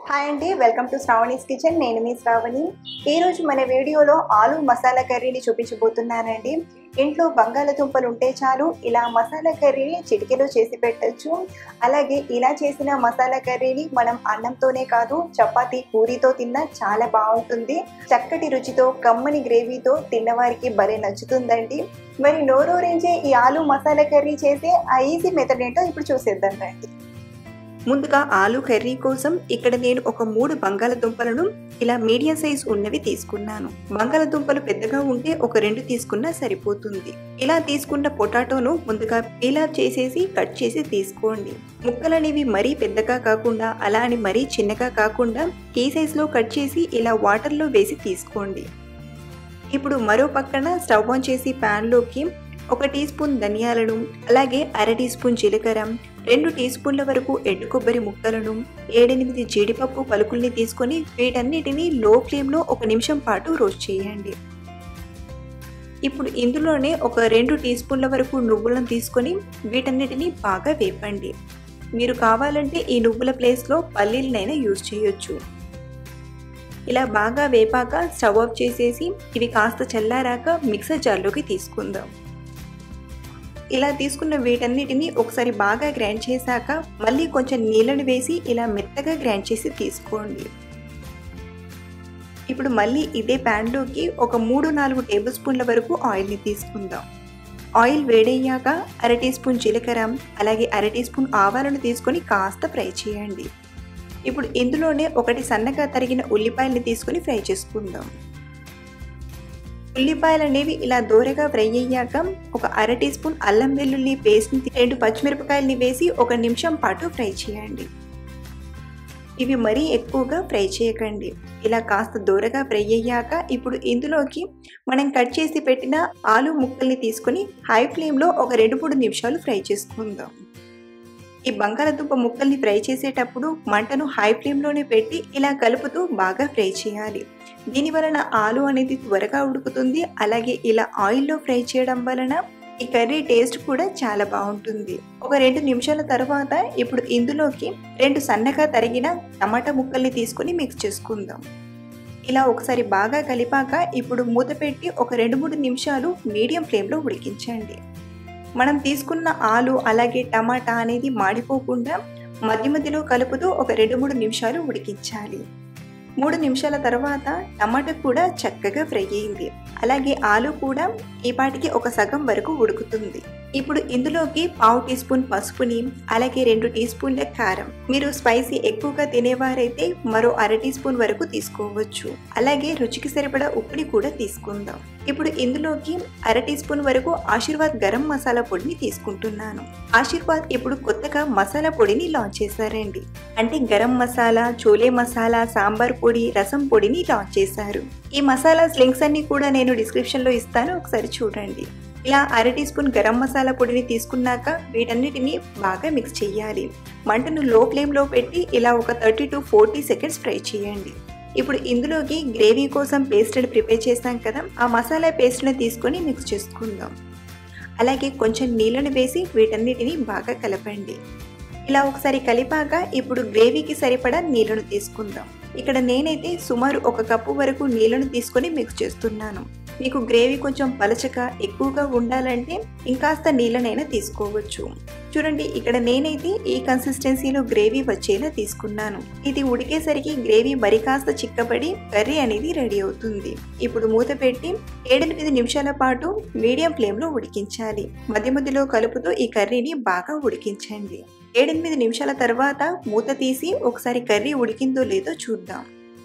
hi అండి welcome to Sravani's kitchen నేను మీ శ్రావణి ఈరోజు మన వీడియోలో ఆలు మసాలా కర్రీని చూపించబోతున్నానండి ఇంట్లో బంగాళదుంపలు ఉంటే చాలు ఇలా మసాలా కర్రీని చిటికెలో చేసి పెట్టచ్చు అలాగే ఇలా చేసిన మసాలా కర్రీని మనం అన్నంతోనే కాదు చపాతీ పూరితో తిన్నా చాలా బాగుంటుంది చక్కటి రుచితో కమ్మని గ్రేవీతో తిన్నవారికి భలే నచ్చుతుందండి మరి నోరూరించే ఈ ఆలు మసాలా కర్రీ చేసే ఆ ఈజీ మెథడ్ ఏంటో ఇప్పుడు చూసేద్దాం రండి ముందుగా ఆలు కర్రీ కోసం ఇక్కడ నేను ఒక మూడు బంగాళదుంపలను ఇలా మీడియం సైజ్ ఉన్నవి తీసుకున్నాను బంగాళదుంపలు పెద్దగా ఉంటే ఒక రెండు తీసుకున్నా సరిపోతుంది ఇలా తీసుకున్న పొటాటోను ముందుగా పీలా చేసేసి కట్ చేసి తీసుకోండి ముక్కలనేవి మరీ పెద్దగా కాకుండా అలా అని మరీ చిన్నగా కాకుండా ఈ సైజులో కట్ చేసి ఇలా వాటర్లో వేసి తీసుకోండి ఇప్పుడు మరో పక్కన స్టవ్ ఆన్ చేసి ప్యాన్లోకి ఒక టీ స్పూన్ ధనియాలను అలాగే అర టీ స్పూన్ జీలకర్ర రెండు టీ స్పూన్ల వరకు ఎండు కొబ్బరి ముక్కలను ఏడెనిమిది జీడిపప్పు పలుకుల్ని తీసుకొని వీటన్నిటిని లో ఫ్లేమ్లో ఒక నిమిషం పాటు రోస్ట్ చేయండి ఇప్పుడు ఇందులోనే ఒక రెండు టీ స్పూన్ల వరకు నువ్వులను తీసుకొని వీటన్నిటిని బాగా వేపండి మీరు కావాలంటే ఈ నువ్వుల ప్లేస్లో పల్లీలనైనా యూజ్ చేయొచ్చు ఇలా బాగా వేపాక స్టవ్ ఆఫ్ చేసేసి ఇవి కాస్త చల్లారాక మిక్సర్ జార్లోకి తీసుకుందాం ఇలా తీసుకున్న వీటన్నిటిని ఒకసారి బాగా గ్రైండ్ చేశాక మళ్ళీ కొంచెం నీళ్ళని వేసి ఇలా మెత్తగా గ్రైండ్ చేసి తీసుకోండి ఇప్పుడు మళ్ళీ ఇదే ప్యాన్లోకి ఒక మూడు నాలుగు టేబుల్ స్పూన్ల వరకు ఆయిల్ని తీసుకుందాం ఆయిల్ వేడయ్యాక అర టీ స్పూన్ జీలకర్ర అలాగే అర టీ స్పూన్ ఆవాలను తీసుకొని కాస్త ఫ్రై చేయండి ఇప్పుడు ఇందులోనే ఒకటి సన్నగా తరిగిన ఉల్లిపాయల్ని తీసుకొని ఫ్రై చేసుకుందాం ఉల్లిపాయలు అనేవి ఇలా దూరగా ఫ్రై అయ్యాక ఒక అర టీ స్పూన్ అల్లం వెల్లుల్లి పేస్ట్ని రెండు పచ్చిమిరపకాయలని వేసి ఒక నిమిషం పాటు ఫ్రై చేయండి ఇవి మరీ ఎక్కువగా ఫ్రై చేయకండి ఇలా కాస్త దూరగా ఫ్రై అయ్యాక ఇప్పుడు ఇందులోకి మనం కట్ చేసి పెట్టిన ఆలు ముక్కల్ని తీసుకొని హై ఫ్లేమ్లో ఒక రెండు మూడు నిమిషాలు ఫ్రై చేసుకుందాం ఈ బంగాళదుంప ముక్కల్ని ఫ్రై చేసేటప్పుడు మంటను హై ఫ్లేమ్లోనే పెట్టి ఇలా కలుపుతూ బాగా ఫ్రై చేయాలి దీని వలన ఆలు అనేది త్వరగా ఉడుకుతుంది అలాగే ఇలా ఆయిల్లో ఫ్రై చేయడం వలన ఈ కర్రీ టేస్ట్ కూడా చాలా బాగుంటుంది ఒక రెండు నిమిషాల తర్వాత ఇప్పుడు ఇందులోకి రెండు సన్నగా తరిగిన టమాటా ముక్కల్ని తీసుకొని మిక్స్ చేసుకుందాం ఇలా ఒకసారి బాగా కలిపాక ఇప్పుడు మూత పెట్టి ఒక రెండు మూడు నిమిషాలు మీడియం ఫ్లేమ్లో ఉడికించండి మనం తీసుకున్న ఆలు అలాగే టమాటా అనేది మాడిపోకుండా మధ్య మధ్యలో కలుపుతూ ఒక రెండు మూడు నిమిషాలు ఉడికించాలి మూడు నిమిషాల తర్వాత టమాటా కూడా చక్కగా ఫ్రై అయింది అలాగే ఆలు కూడా ఈ పాటికి ఒక సగం వరకు ఉడుకుతుంది ఇప్పుడు ఇందులోకి పావు టీ స్పూన్ పసుపుని అలాగే రెండు టీ స్పూన్ల కారం మీరు స్పైసీ ఎక్కువగా తినేవారైతే మరో అర టీ స్పూన్ వరకు తీసుకోవచ్చు అలాగే రుచికి సరిపడా ఉప్పుని కూడా తీసుకుందాం ఇప్పుడు ఇందులోకి అర టీ స్పూన్ వరకు ఆశీర్వాద్ గరం మసాలా పొడిని తీసుకుంటున్నాను ఆశీర్వాద్ ఇప్పుడు కొత్తగా మసాలా పొడిని లాంచ్ చేశారండి అంటే గరం మసాలా చోలే మసాలా సాంబార్ పొడి రసం పొడిని లాంచ్ చేశారు ఈ మసాలాస్ లింక్స్ అన్ని కూడా నేను డిస్క్రిప్షన్లో ఇస్తాను ఒకసారి చూడండి ఇలా అర టీ స్పూన్ గరం మసాలా పొడిని తీసుకున్నాక వీటన్నిటిని బాగా మిక్స్ చేయాలి మంటను లో ఫ్లేమ్లో పెట్టి ఇలా ఒక thirty to forty seconds fry చేయండి ఇప్పుడు ఇందులోకి గ్రేవీ కోసం పేస్ట్ ప్రిపేర్ చేస్తాం కదా ఆ మసాలా పేస్ట్ని తీసుకొని మిక్స్ చేసుకుందాం అలాగే కొంచెం నీళ్ళని వేసి వీటన్నిటిని బాగా కలపండి ఇలా ఒకసారి కలిపాక ఇప్పుడు గ్రేవీకి సరిపడా నీళ్ళను తీసుకుందాం ఇక్కడ నేనైతే సుమారు ఒక కప్పు వరకు నీళ్ళను తీసుకొని మిక్స్ చేస్తున్నాను మీకు గ్రేవీ కొంచెం పలచగా ఎక్కువగా ఉండాలంటే ఇంకాస్త నీళ్ళనైనా తీసుకోవచ్చు చూడండి ఇక్కడ నేనైతే ఈ కన్సిస్టెన్సీలో గ్రేవీ వచ్చేలా తీసుకున్నాను ఇది ఉడికేసరికి గ్రేవీ మరి కాస్త చిక్కబడి కర్రీ అనేది రెడీ అవుతుంది ఇప్పుడు మూత పెట్టి ఏడెనిమిది నిమిషాల పాటు మీడియం ఫ్లేమ్లో ఉడికించాలి మధ్య మధ్యలో కలుపుతూ ఈ కర్రీని బాగా ఉడికించండి ఏడెనిమిది నిమిషాల తర్వాత మూత తీసి ఒకసారి కర్రీ ఉడికిందో లేదో చూద్దాం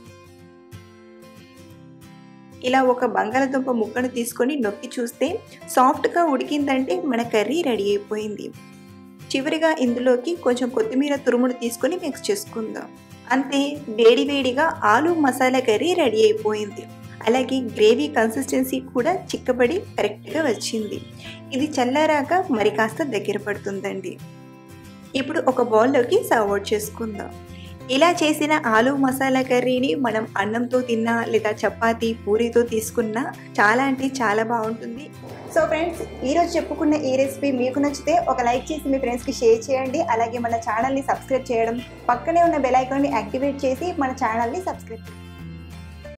ఇలా ఒక బంగాళదుంప ముక్కను తీసుకొని నొక్కి చూస్తే సాఫ్ట్గా ఉడికిందంటే మన కర్రీ రెడీ అయిపోయింది చివరిగా ఇందులోకి కొంచెం కొత్తిమీర తురుమును తీసుకొని మిక్స్ చేసుకుందాం అంతే వేడి వేడిగా ఆలు మసాలా కర్రీ రెడీ అయిపోయింది అలాగే గ్రేవీ కన్సిస్టెన్సీ కూడా చిక్కబడి కరెక్ట్గా వచ్చింది ఇది చల్లారాక మరి కాస్త దగ్గర పడుతుందండి ఇప్పుడు ఒక బౌల్లోకి సర్వ్ అవుట్ చేసుకుందాం ఇలా చేసిన ఆలు మసాలా కర్రీని మనం అన్నంతో తిన్నా లేదా చపాతీ పూరితో తీసుకున్నా చాలా అంటే చాలా బాగుంటుంది సో ఫ్రెండ్స్ ఈరోజు చెప్పుకున్న ఈ రెసిపీ మీకు నచ్చితే ఒక లైక్ చేసి మీ ఫ్రెండ్స్కి షేర్ చేయండి అలాగే మన ఛానల్ని సబ్స్క్రైబ్ చేయడం పక్కనే ఉన్న బెల్ ఐకాన్ని యాక్టివేట్ చేసి మన ఛానల్ని సబ్స్క్రైబ్ చేయండి